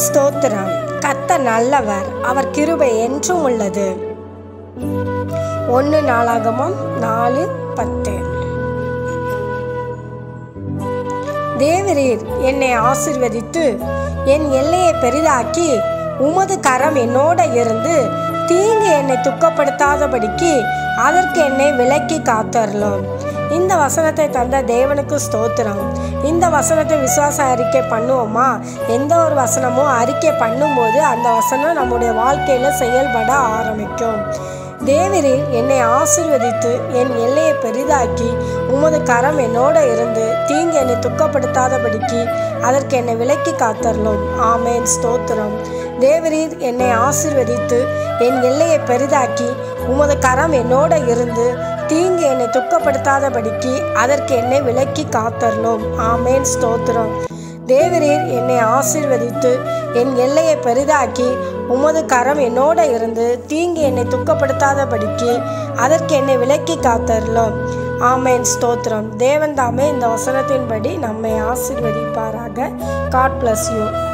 ஸ்தோத்திரம் கத்த நல்லவர் அவர் கிருபை என்றும் உள்ளது ஒன்று நாளாகமம் நாலு பத்து தேவரீர் என்னை ஆசிர்வதித்து என் எல்லையை பெரிதாக்கி உமது கரம் என்னோட இருந்து தீங்கு என்னை துக்கப்படுத்தாதபடிக்கு அதற்கு என்னை விலக்கி காத்தரலும் இந்த வசனத்தை தந்த தேவனுக்கு ஸ்தோத்திரம் இந்த வசனத்தை விசுவாச அறிக்கை பண்ணுவோமா எந்த ஒரு வசனமும் அறிக்கை பண்ணும்போது அந்த வசனம் நம்முடைய வாழ்க்கையில் செயல்பட ஆரம்பிக்கும் தேவரீர் என்னை ஆசிர்வதித்து என் எல்லையை பெரிதாக்கி உமது கரம் என்னோட இருந்து தீங்கு என்னை துக்கப்படுத்தாதபடிக்கு அதற்கு என்னை விலக்கி காத்தரலும் ஆமேன் ஸ்தோத்திரம் தேவரீர் என்னை ஆசிர்வதித்து என் எல்லையை பெரிதாக்கி உமது கரம் என்னோட இருந்து தீங்கு என்னை துக்கப்படுத்தாதபடிக்கு அதற்கு என்னை விலக்கி காத்தரலும் ஆமேன் ஸ்தோத்திரம் தேவரீர் என்னை ஆசிர்வதித்து என் எல்லையை பெரிதாக்கி உமது கரம் என்னோட இருந்து தீங்கு என்னை துக்கப்படுத்தாதபடிக்கு அதற்கு என்னை விலக்கி காத்தரலும் ஆமேன் ஸ்தோத்திரம் தேவன் தாமே இந்த வசனத்தின்படி நம்மை ஆசிர்வதிப்பாராக காட் பிளஸ் யூ